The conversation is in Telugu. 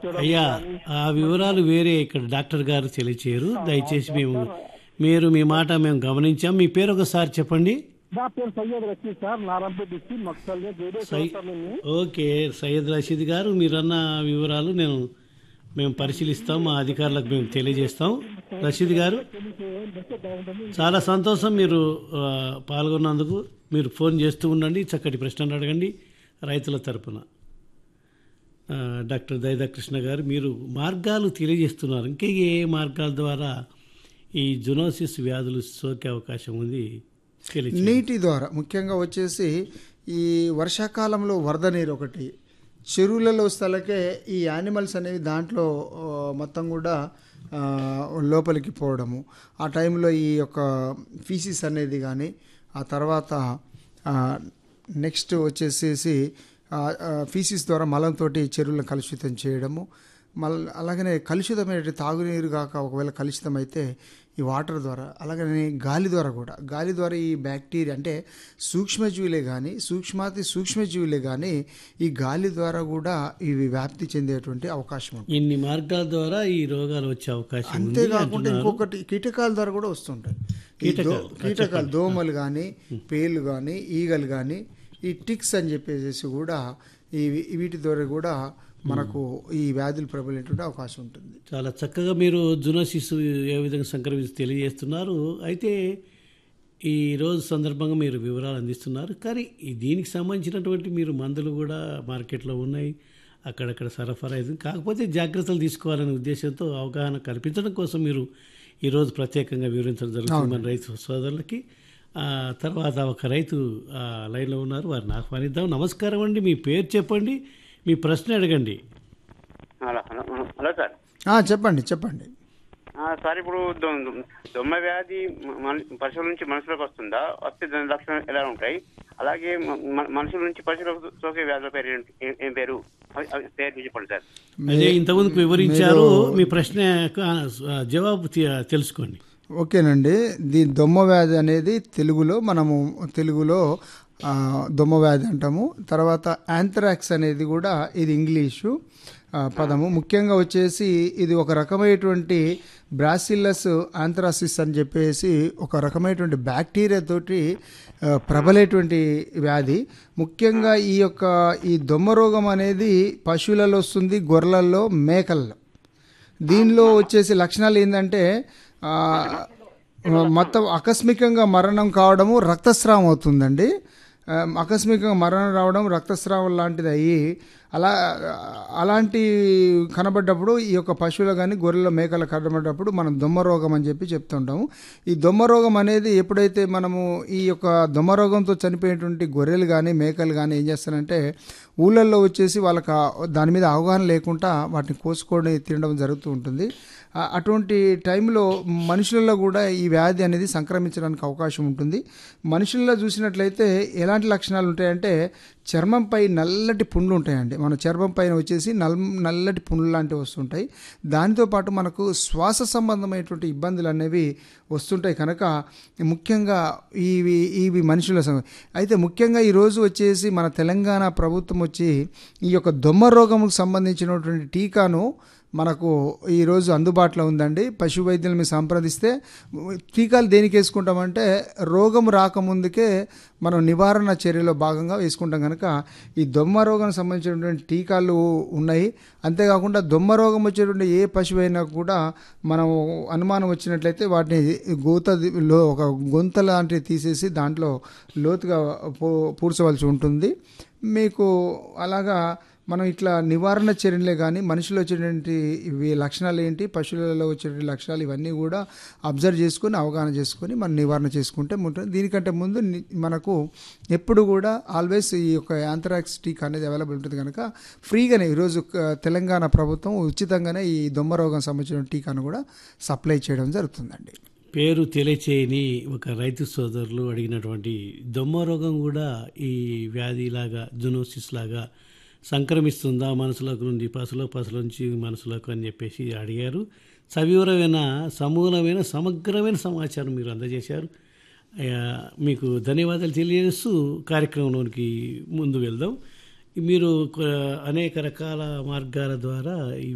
కూర్చోవడం అయ్యా కానీ ఆ వివరాలు వేరే ఇక్కడ డాక్టర్ గారు తెలియచేయరు దయచేసి మేము మీరు మీ మాట మేము గమనించాం మీ పేరు ఒకసారి చెప్పండి నా పేరు Syed Rasheed sir Narayanpet district Makthal radio సై- సార్ నేను ఓకే సయ్యద్ రషీద్ గారు మీరన్న వివరాలు నేను మేము పరిశీలిస్తాం మా అధికారులకు మేము తెలియజేస్తాం రషీద్ గారు చాలా సంతోషం మీరు ఆ, పాల్గొన్నందుకు మీరు ఫోన్ చేస్తూ ఉండండి చక్కటి ప్రశ్నలు అడగండి రైతుల తరపున ఆ, డాక్టర్ దైదాకృష్ణ గారు మీరు మార్గాలు తెలియజేస్తున్నారు ఇంకా ఏ మార్గాల ద్వారా ఈ జునోసిస్ వ్యాధులు సోకే అవకాశం ఉంది తెలియజేయండి. నీటి ద్వారా ముఖ్యంగా వచ్చేసి ఈ వర్షాకాలంలో వరద నీరు ఒకటి చెరువులలో స్థలకే ఈ యానిమల్స్ అనేవి దాంట్లో ఆ, మొత్తం కూడా ఆ, లోపలికి పోవడము ఆ టైంలో ఈ యొక్క ఫీసిస్ అనేది కానీ ఆ తర్వాత నెక్స్ట్ వచ్చేసేసి ఫీసిస్ ద్వారా మలంతో చెరువులను కలుషితం చేయడము మళ్ళీ అలాగనే కలుషితమైన తాగునీరు కాక ఒకవేళ కలుషితం అయితే ఈ వాటర్ ద్వారా అలాగనే గాలి ద్వారా కూడా గాలి ద్వారా ఈ బ్యాక్టీరియా అంటే సూక్ష్మజీవులే కానీ సూక్ష్మాతి సూక్ష్మజీవులే కానీ ఈ గాలి ద్వారా కూడా ఇవి వ్యాప్తి చెందేటువంటి అవకాశం ఉంటుంది ఇన్ని మార్గాల ద్వారా ఈ రోగాలు వచ్చే అవకాశం ఉంది అంతేకాకుండా అంటున్నారు. ఇంకొకటి కీటకాల ద్వారా కూడా వస్తుంటాయి ఈ దో- కీటకాలు, కీటకాలు దోమలు కానీ పేలు కానీ ఈగలు కానీ ఈ టిక్స్ అని చెప్పేసి కూడా ఈ వీటి ద్వారా కూడా మనకు ఈ వ్యాధులు ప్రబలేటువంటి అవకాశం ఉంటుంది చాలా చక్కగా మీరు జునోసిస్ ఏ విధంగా సంక్రమించి తెలియజేస్తున్నారు అయితే ఈ రోజు సందర్భంగా మీరు వివరాలు అందిస్తున్నారు కానీ ఈ దీనికి సంబంధించినటువంటి మీరు మందులు కూడా మార్కెట్లో ఉన్నాయి అక్కడక్కడ సరఫరా అవుతుంది కాకపోతే జాగ్రత్తలు తీసుకోవాలనే ఉద్దేశంతో అవగాహన కల్పించడం కోసం మీరు ఈరోజు ప్రత్యేకంగా వివరించడం జరుగుతుంది మన రైతు సోదరులకి ఆ, తర్వాత ఒక రైతు ఆ, లైన్లో ఉన్నారు వారిని ఆహ్వానిద్దాం నమస్కారం అండి మీ పేరు చెప్పండి మీ ప్రశ్న అడగండి హలో హలో హలో సార్ ఆ, చెప్పండి చెప్పండి ఆ, సార్ ఇప్పుడు దొ- దొ- దొమ్మ వ్యాధి మ- మన- పశువుల నుంచి మనుషులకు వస్తుందా వస్తే దాని లక్షణాలు ఎలా ఉంటాయి అలాగే మ- మ- మనుషుల నుంచి పశువులకు సోకే వ్యాధుల పేరు ఏంటి? ఏం- ఏం పేరు అవి- అవి పేరు చెప్పండి సార్ అదే ఇంతకుముందు వివరించారు మీ ప్రశ్న జవాబు తీ- తెలుసుకోండి ఓకేనండి దీ దొమ్మ వ్యాధి అనేది తెలుగులో మనము తెలుగులో ఆ, దొమ్మ వ్యాధి అంటాము తర్వాత యాంథ్రాక్స్ అనేది కూడా ఇది ఇంగ్లీషు ఆ, పదము ముఖ్యంగా వచ్చేసి ఇది ఒక రకమైనటువంటి బ్రాసిల్లస్ ఆంథ్రాసిస్ అని చెప్పేసి ఒక రకమైనటువంటి బ్యాక్టీరియా తోటి ఆ, ప్రబలేటువంటి వ్యాధి ముఖ్యంగా ఈ యొక్క ఈ దొమ్మ రోగం అనేది పశువులలో వస్తుంది గొర్రెలలో మేకల్లో దీనిలో వచ్చేసి లక్షణాలు ఏంటంటే ఆ, మొత్తం ఆకస్మికంగా మరణం కావడము రక్తస్రావం అవుతుందండి ఆ, ఆకస్మికంగా మరణం రావడం రక్తస్రావం లాంటిది అయ్యి అలా అలాంటి కనబడ్డప్పుడు ఈ యొక్క పశువులు కానీ గొర్రెల మేకలు కనబడ్డప్పుడు మనం దొమ్మ రోగం అని చెప్పి చెప్తుంటాము ఈ దొమ్మ రోగం అనేది ఎప్పుడైతే మనము ఈ యొక్క దొమ్మ రోగంతో చనిపోయేటువంటి గొర్రెలు కానీ మేకలు కానీ ఏం చేస్తారంటే ఊళ్ళల్లో వచ్చేసి వాళ్ళకి ఆ- దాని మీద అవగాహన లేకుండా వాటిని కోసుకొని తినడం జరుగుతూ ఉంటుంది ఆ- అటువంటి టైంలో మనుషులలో కూడా ఈ వ్యాధి అనేది సంక్రమించడానికి అవకాశం ఉంటుంది మనుషుల్లో చూసినట్లయితే ఎలాంటి లక్షణాలు ఉంటాయంటే చర్మంపై నల్లటి పుండ్లు ఉంటాయండి మన చర్మం పైన వచ్చేసి నల్ నల్లటి పుండ్లు లాంటివి వస్తుంటాయి దానితో పాటు మనకు శ్వాస సంబంధమైనటువంటి ఇబ్బందులు అనేవి వస్తుంటాయి కనుక ముఖ్యంగా ఇవి ఇవి మనుషుల సం- అయితే ముఖ్యంగా ఈరోజు వచ్చేసి మన తెలంగాణ ప్రభుత్వం వచ్చి ఈ యొక్క దొమ్మ రోగముకు సంబంధించినటువంటి టీకాను మనకు ఈరోజు అందుబాటులో ఉందండి పశు వైద్యులు మీరు సంప్రదిస్తే టీకాలు దేనికి వేసుకుంటామంటే రోగం రాకముందుకే మనం నివారణ చర్యలో భాగంగా వేసుకుంటాం కనుక ఈ దొమ్మ రోగం సంబంధించినటువంటి టీకాలు ఉన్నాయి అంతేకాకుండా దొమ్మ రోగం వచ్చేటువంటి ఏ పశువు అయినా కూడా మనం అనుమానం వచ్చినట్లయితే వాటిని గోత లో ఒక గొంత లాంటివి తీసేసి దాంట్లో లోతుగా పూ పూడ్చవలసి ఉంటుంది మీకు అలాగా మనం ఇట్లా నివారణ చర్యలే కానీ మనుషులు వచ్చేటువంటి ఇవి లక్షణాలు ఏంటి పశువులలో వచ్చేటువంటి లక్షణాలు ఇవన్నీ కూడా అబ్జర్వ్ చేసుకొని అవగాహన చేసుకొని మనం నివారణ చేసుకుంటే ఉంటుంది దీనికంటే ముందు ని- మనకు ఎప్పుడు కూడా ఆల్వేస్ ఈ యొక్క యాంథరాక్స్ టీకా అనేది అవైలబుల్ ఉంటుంది కనుక ఫ్రీగానే ఈరోజు క- తెలంగాణ ప్రభుత్వం ఉచితంగానే ఈ దొమ్మ రోగం సంబంధించిన టీకాను కూడా సప్లై చేయడం జరుగుతుందండి పేరు తెలియచేయని ఒక రైతు సోదరులు అడిగినటువంటి దొమ్మ రోగం కూడా ఈ వ్యాధి లాగా జునోసిస్ లాగా సంక్రమిస్తుందా మనసులోకి నుండి పసులో పసుల నుంచి మనసులోకి అని చెప్పేసి అడిగారు సవివరమైన సమూలమైన సమగ్రమైన సమాచారం మీరు అందజేశారు అయ్యా, మీకు ధన్యవాదాలు తెలియజేస్తూ కార్యక్రమంలోనికి ముందు వెళ్దాం మీరు కొ- అనేక రకాల మార్గాల ద్వారా ఈ